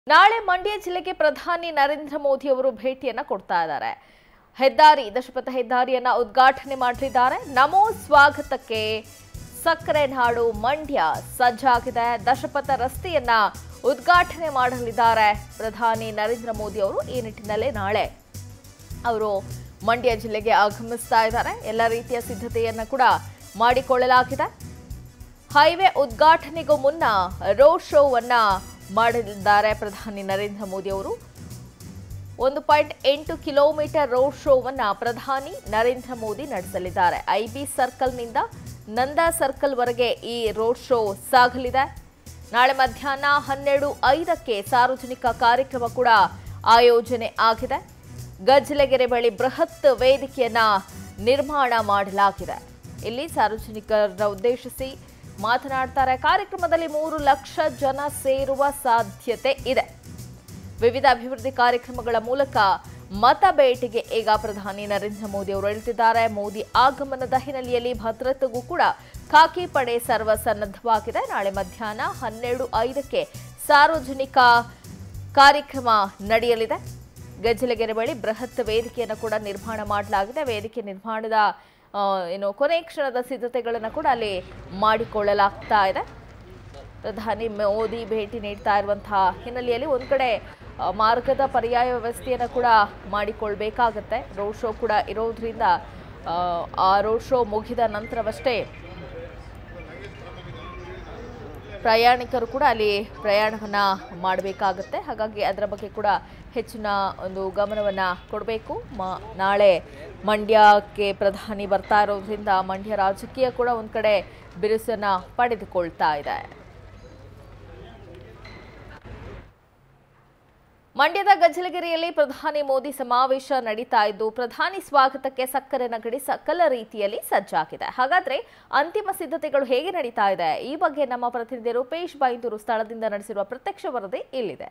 ನಾಳೆ ಮಂಡ್ಯ ಜಿಲ್ಲೆಗೆ ಪ್ರಧಾನಿ ನರೇಂದ್ರ ಮೋದಿ ಅವರು ಭೇಟಿಯನ್ನ ಕೊಡ್ತಾ ಇದ್ದಾರೆ ಹೆದ್ದಾರಿ ದಶಪಥ ಹೆದ್ದಾರಿಯನ್ನ ಉದ್ಘಾಟನೆ ಮಾಡಲಿದ್ದಾರೆ ನಮೋ ಸ್ವಾಗತಕ್ಕೆ ಸಕ್ಕರೆ ನಾಡು ಮಂಡ್ಯ ಸಜ್ಜಾಗಿದೆ ದಶಪಥ ರಸ್ತೆಯನ್ನ ಉದ್ಘಾಟನೆ ಮಾಡಲಿದ್ದಾರೆ ಪ್ರಧಾನಿ ನರೇಂದ್ರ ಮೋದಿ ಅವರು ಈ ನಿಟ್ಟಿನಲ್ಲಿ ನಾಳೆ ಅವರು ಮಂಡ್ಯ ಜಿಲ್ಲೆಗೆ ಆಗಮಿಸ್ತಾ ಇದ್ದಾರೆ ಎಲ್ಲ ರೀತಿಯ ಸಿದ್ಧತೆಯನ್ನ ಕೂಡ ಮಾಡಿಕೊಳ್ಳಲಾಗಿದೆ ಹೈವೇ ಉದ್ಘಾಟನೆಗೂ ಮುನ್ನ ರೋಡ್ ಶೋವನ್ನ ಮಾಡಲಿದ್ದಾರೆ ಪ್ರಧಾನಿ ನರೇಂದ್ರ ಮೋದಿ ಅವರು ಒಂದು ಪಾಯಿಂಟ್ ಎಂಟು ಕಿಲೋಮೀಟರ್ ರೋಡ್ ಶೋವನ್ನ ಪ್ರಧಾನಿ ನರೇಂದ್ರ ಮೋದಿ ನಡೆಸಲಿದ್ದಾರೆ ಐಬಿ ಸರ್ಕಲ್ನಿಂದ ನಂದಾ ಸರ್ಕಲ್ವರೆಗೆ ಈ ರೋಡ್ ಶೋ ಸಾಗಲಿದೆ ನಾಳೆ ಮಧ್ಯಾಹ್ನ ಹನ್ನೆರಡು ಐದಕ್ಕೆ ಸಾರ್ವಜನಿಕ ಕಾರ್ಯಕ್ರಮ ಕೂಡ ಆಯೋಜನೆ ಆಗಿದೆ ಗಜ್ಜಲಗೆರೆ ಬಳಿ ಬೃಹತ್ ವೇದಿಕೆಯನ್ನ ನಿರ್ಮಾಣ ಮಾಡಲಾಗಿದೆ ಇಲ್ಲಿ ಸಾರ್ವಜನಿಕರನ್ನ ಉದ್ದೇಶಿಸಿ ಮಾತನಾಡ್ತಾರೆ ಕಾರ್ಯಕ್ರಮದಲ್ಲಿ ಮೂರು ಲಕ್ಷ ಜನ ಸೇರುವ ಸಾಧ್ಯತೆ ಇದೆ ವಿವಿಧ ಅಭಿವೃದ್ಧಿ ಕಾರ್ಯಕ್ರಮಗಳ ಮೂಲಕ ಮತ ಬೇಟೆಗೆ ಈಗ ಪ್ರಧಾನಿ ನರೇಂದ್ರ ಮೋದಿ ಅವರು ಹೇಳ್ತಿದ್ದಾರೆ ಮೋದಿ ಆಗಮನದ ಹಿನ್ನೆಲೆಯಲ್ಲಿ ಭದ್ರತೆಗೂ ಕೂಡ ಖಾಕಿ ಪಡೆ ಸರ್ವಸನ್ನದ್ಧವಾಗಿದೆ ನಾಳೆ ಮಧ್ಯಾಹ್ನ ಹನ್ನೆರಡು ಐದಕ್ಕೆ ಸಾರ್ವಜನಿಕ ಕಾರ್ಯಕ್ರಮ ನಡೆಯಲಿದೆ ಗಜ್ಜಲಗೆರೆ ಬಳಿ ಬೃಹತ್ ವೇದಿಕೆಯನ್ನು ಕೂಡ ನಿರ್ಮಾಣ ಮಾಡಲಾಗಿದೆ ವೇದಿಕೆ ನಿರ್ಮಾಣದ ಆ, ಏನು ಕೊನೆ ಕ್ಷಣದ ಸಿದ್ಧತೆಗಳನ್ನು ಕೂಡ ಅಲ್ಲಿ ಮಾಡಿಕೊಳ್ಳಲಾಗ್ತಾ ಇದೆ ಪ್ರಧಾನಿ ಮೋದಿ ಭೇಟಿ ನೀಡ್ತಾ ಇರುವಂತಹ ಹಿನ್ನೆಲೆಯಲ್ಲಿ ಒಂದು ಕಡೆ ಆ, ಮಾರ್ಗದ ಪರ್ಯಾಯ ವ್ಯವಸ್ಥೆಯನ್ನು ಕೂಡ ಮಾಡಿಕೊಳ್ಬೇಕಾಗತ್ತೆ ರೋಡ್ ಶೋ ಕೂಡ ಇರೋದ್ರಿಂದ ಆ, ಆ ರೋಡ್ ಶೋ ಮುಗಿದ ನಂತರವಷ್ಟೇ ಪ್ರಯಾಣಿಕರು ಕೂಡ ಅಲ್ಲಿ ಪ್ರಯಾಣವನ್ನ ಮಾಡಬೇಕಾಗತ್ತೆ ಹಾಗಾಗಿ ಅದರ ಬಗ್ಗೆ ಕೂಡ ಹೆಚ್ಚಿನ ಒಂದು ಗಮನವನ್ನ ಕೊಡಬೇಕು ಮ ನಾಳೆ ಮಂಡ್ಯಕ್ಕೆ ಪ್ರಧಾನಿ ಬರ್ತಾ ಇರೋದ್ರಿಂದ ಮಂಡ್ಯ ರಾಜಕೀಯ ಕೂಡ ಒಂದು ಕಡೆ ಬಿರುಸನ್ನ ಪಡೆದುಕೊಳ್ತಾ ಇದೆ ಮಂಡ್ಯದ ಗಜ್ಜಲಗಿರಿಯಲ್ಲಿ ಪ್ರಧಾನಿ ಮೋದಿ ಸಮಾವೇಶ ನಡೀತಾ ಇದ್ದು ಪ್ರಧಾನಿ ಸ್ವಾಗತಕ್ಕೆ ಸಕ್ಕರೆ ನಗಡಿ ಸಕಲ ರೀತಿಯಲ್ಲಿ ಸಜ್ಜಾಗಿದೆ ಹಾಗಾದ್ರೆ ಅಂತಿಮ ಸಿದ್ಧತೆಗಳು ಹೇಗೆ ನಡೀತಾ ಇದೆ ಈ ಬಗ್ಗೆ ನಮ್ಮ ಪ್ರತಿನಿಧಿ ರೂಪೇಶ್ ಬೈಂದೂರು ಸ್ಥಳದಿಂದ ನಡೆಸಿರುವ ಪ್ರತ್ಯಕ್ಷ ವರದಿ ಇಲ್ಲಿದೆ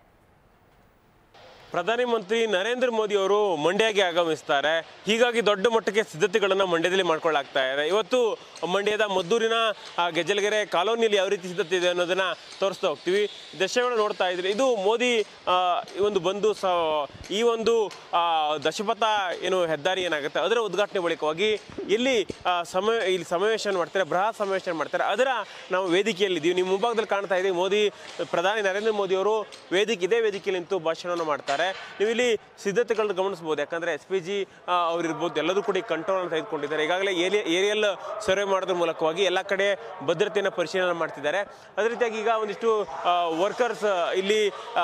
ಪ್ರಧಾನಿ ಮಂತ್ರಿ ನರೇಂದ್ರ ಮೋದಿ ಅವರು ಮಂಡ್ಯಗೆ ಆಗಮಿಸ್ತಾರೆ ಹೀಗಾಗಿ ದೊಡ್ಡ ಮಟ್ಟಕ್ಕೆ ಸಿದ್ಧತೆಗಳನ್ನು ಮಂಡ್ಯದಲ್ಲಿ ಮಾಡ್ಕೊಳ್ಳಾಗ್ತಾ ಇದೆ ಇವತ್ತು ಮಂಡ್ಯದ ಮದ್ದೂರಿನ ಆ, ಗೆಜ್ಜಲಗೆರೆ ಕಾಲೋನಿಯಲ್ಲಿ ಯಾವ ರೀತಿ ಸಿದ್ಧತೆ ಇದೆ ಅನ್ನೋದನ್ನ ತೋರಿಸ್ತಾ ಹೋಗ್ತೀವಿ ದೃಶ್ಯಗಳು ನೋಡ್ತಾ ಇದ್ರೆ ಇದು ಮೋದಿ ಆ, ಈ ಒಂದು ಬಂದು ಸ ಈ ಒಂದು ಆ, ದಶಪಥ ಏನು ಹೆದ್ದಾರಿ ಏನಾಗುತ್ತೆ ಅದರ ಉದ್ಘಾಟನೆ ಬಳಿಕವಾಗಿ ಇಲ್ಲಿ ಆ, ಸಮಯ ಇಲ್ಲಿ ಸಮಾವೇಶ ಮಾಡ್ತಾರೆ ಬೃಹತ್ ಸಮಾವೇಶ ಮಾಡ್ತಾರೆ ಅದರ ನಾವು ವೇದಿಕೆಯಲ್ಲಿದ್ದೀವಿ ನೀವು ಮುಂಭಾಗದಲ್ಲಿ ಕಾಣ್ತಾ ಇದ್ದೀವಿ ಮೋದಿ ಪ್ರಧಾನಿ ನರೇಂದ್ರ ಮೋದಿ ಅವರು ವೇದಿಕೆ ಇದೇ ವೇದಿಕೆಯಲ್ಲಿ ನಿಂತು ಭಾಷಣವನ್ನು ಮಾಡ್ತಾರೆ ನೀವು ಇಲ್ಲಿ ಸಿದ್ಧತೆಗಳನ್ನ ಗಮನಿಸಬಹುದು ಯಾಕಂದ್ರೆ ಎಸ್ ಪಿ ಜಿ ಅವರಿರ್ಬೋದು ಎಲ್ಲರೂ ಕೂಡ ಕಂಟ್ರೋಲ್ ಅನ್ನು ತೆಗೆದುಕೊಂಡಿದ್ದಾರೆ ಈಗಾಗಲೇ ಏರಿಯಲ್ ಸರ್ವೆ ಮಾಡೋದ್ರ ಮೂಲಕವಾಗಿ ಎಲ್ಲ ಕಡೆ ಭದ್ರತೆಯನ್ನು ಪರಿಶೀಲನೆ ಮಾಡ್ತಿದ್ದಾರೆ ಅದೇ ರೀತಿಯಾಗಿ ಈಗ ಒಂದಿಷ್ಟು ವರ್ಕರ್ಸ್ ಇಲ್ಲಿ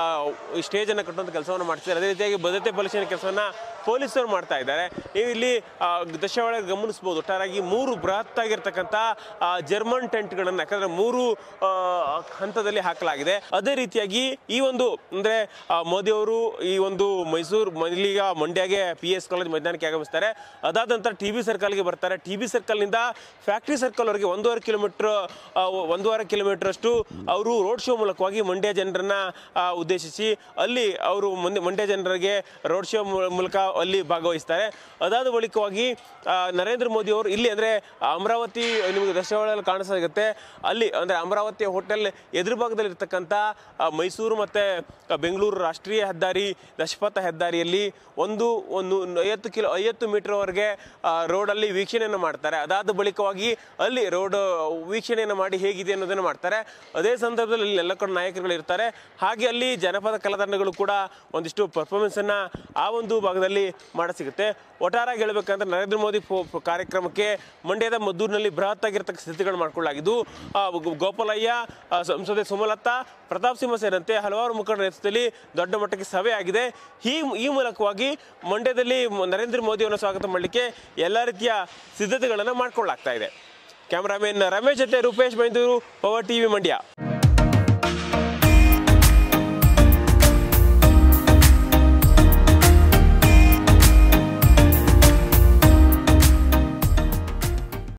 ಸ್ಟೇಜ್ ಅನ್ನು ಕಟ್ಟುವಂಥ ಕೆಲಸವನ್ನು ಮಾಡ್ತಿದ್ದಾರೆ ಅದೇ ರೀತಿಯಾಗಿ ಭದ್ರತೆ ಪರಿಶೀಲನೆ ಕೆಲಸವನ್ನ ಪೊಲೀಸರು ಮಾಡ್ತಾ ಇದ್ದಾರೆ ನೀವು ಇಲ್ಲಿ ಆ, ದೃಶ್ಯ ಒಳಗೆ ಗಮನಿಸಬಹುದು ಒಟ್ಟಾರಾಗಿ ಮೂರು ಬೃಹತ್ ಆಗಿರ್ತಕ್ಕಂಥ ಆ, ಜರ್ಮನ್ ಟೆಂಟ್ಗಳನ್ನು ಯಾಕಂದ್ರೆ ಮೂರು ಆ, ಹಂತದಲ್ಲಿ ಹಾಕಲಾಗಿದೆ ಅದೇ ರೀತಿಯಾಗಿ ಈ ಒಂದು ಅಂದ್ರೆ ಆ, ಮೋದಿ ಅವರು ಈ ಒಂದು ಮೈಸೂರು ಇಲ್ಲಿಗ ಮಂಡ್ಯಗೆ ಪಿ ಎಸ್ ಕಾಲೇಜ್ ಮೈದಾನಕ್ಕೆ ಆಗಮಿಸ್ತಾರೆ ಅದಾದ ನಂತರ ಟಿ ಬಿ ಸರ್ಕಲ್ಗೆ ಬರ್ತಾರೆ ಟಿ ಬಿ ಸರ್ಕಲ್ನಿಂದ ಫ್ಯಾಕ್ಟ್ರಿ ಸರ್ಕಲ್ವರೆಗೆ ಒಂದೂವರೆ ಕಿಲೋಮೀಟರ್ ಒಂದೂವರೆ ಕಿಲೋಮೀಟರ್ ಅಷ್ಟು ಅವರು ರೋಡ್ ಶೋ ಮೂಲಕವಾಗಿ ಮಂಡ್ಯ ಜನರನ್ನ ಆ, ಉದ್ದೇಶಿಸಿ ಅಲ್ಲಿ ಅವರು ಮಂಡ್ಯ ಮಂಡ್ಯ ಜನರಿಗೆ ರೋಡ್ ಶೋ ಮೂ- ಮೂಲಕ ಅಲ್ಲಿ ಭಾಗವಹಿಸ್ತಾರೆ ಅದಾದ ಬಳಿಕವಾಗಿ ಆ, ನರೇಂದ್ರ ಮೋದಿ ಅವರು ಇಲ್ಲಿ ಅಂದ್ರೆ ಅಮರಾವತಿ ನಿಮಗೆ ದೃಶ್ಯಾವಳಿಯಲ್ಲಿ ಕಾಣಿಸುತ್ತೆ ಅಲ್ಲಿ ಅಂದ್ರೆ ಅಮರಾವತಿ ಹೋಟೆಲ್ ಎದುರು ಭಾಗದಲ್ಲಿ ಇರ್ತಕ್ಕಂಥ ಆ, ಮೈಸೂರು ಮತ್ತೆ ಆ, ಬೆಂಗಳೂರು ರಾಷ್ಟ್ರೀಯ ಹೆದ್ದಾರಿ ದಶಪಥ ಹೆದ್ದಾರಿಯಲ್ಲಿ ಒಂದು ಒಂದು ಐವತ್ತು ಕಿಲೋ ಐವತ್ತು ಮೀಟರ್ವರೆಗೆ ರೋಡಲ್ಲಿ ವೀಕ್ಷಣೆಯನ್ನು ಮಾಡ್ತಾರೆ ಅದಾದ ಬಳಿಕವಾಗಿ ಅಲ್ಲಿ ರೋಡ್ ವೀಕ್ಷಣೆಯನ್ನು ಮಾಡಿ ಹೇಗಿದೆ ಅನ್ನೋದನ್ನು ಮಾಡ್ತಾರೆ ಅದೇ ಸಂದರ್ಭದಲ್ಲಿ ಅಲ್ಲಿ ಎಲ್ಲ ಕಡೆ ನಾಯಕರುಗಳು ಇರ್ತಾರೆ ಹಾಗೆ ಅಲ್ಲಿ ಜನಪದ ಕಲಾತಂಡಗಳು ಕೂಡ ಒಂದಿಷ್ಟು ಪರ್ಫಾರ್ಮೆನ್ಸ್ ಅನ್ನ ಆ ಒಂದು ಭಾಗದಲ್ಲಿ ಮಾಡ ಸಿಗುತ್ತೆ ಒಟ್ಟಾರಾಗಿ ಹೇಳ್ಬೇಕಂದ್ರೆ ನರೇಂದ್ರ ಮೋದಿ ಫೋ- ಫೋ- ಕಾರ್ಯಕ್ರಮಕ್ಕೆ ಮಂಡ್ಯದ ಮದ್ದೂರಿನಲ್ಲಿ ಬೃಹತ್ ಆಗಿರ್ತಕ್ಕ ಸ್ಥಿತಿಗಳು ಮಾಡ್ಕೊಳ್ಳಾಗಿದ್ದು ಆ, ಗೋ- ಗೋಪಾಲಯ್ಯ ಆ, ಸಂಸದೆ ಸುಮಲತಾ ಪ್ರತಾಪ್ ಸಿಂಹ ಸೇರಿದಂತೆ ಹಲವಾರು ಮುಖಂಡರ ನೇತೃತ್ವದಲ್ಲಿ ದೊಡ್ಡ ಮಟ್ಟಕ್ಕೆ ಸಭೆ ಆಗಿದೆ ಈ ಈ ಮೂಲಕವಾಗಿ ಮಂಡ್ಯದಲ್ಲಿ ಮ- ನರೇಂದ್ರ ಮೋದಿಯನ್ನು ಸ್ವಾಗತ ಮಾಡಲಿಕ್ಕೆ ಎಲ್ಲ ರೀತಿಯ ಸಿದ್ಧತೆಗಳನ್ನು ಮಾಡ್ಕೊಳ್ಳಾಗ್ತಾ ಇದೆ ಕ್ಯಾಮರಾಮನ್ ರಮೇಶ್ ಜೊತೆ ರೂಪೇಶ್ ಬೈಂದೂರು ಪವರ್ ಟಿವಿ ಮಂಡ್ಯ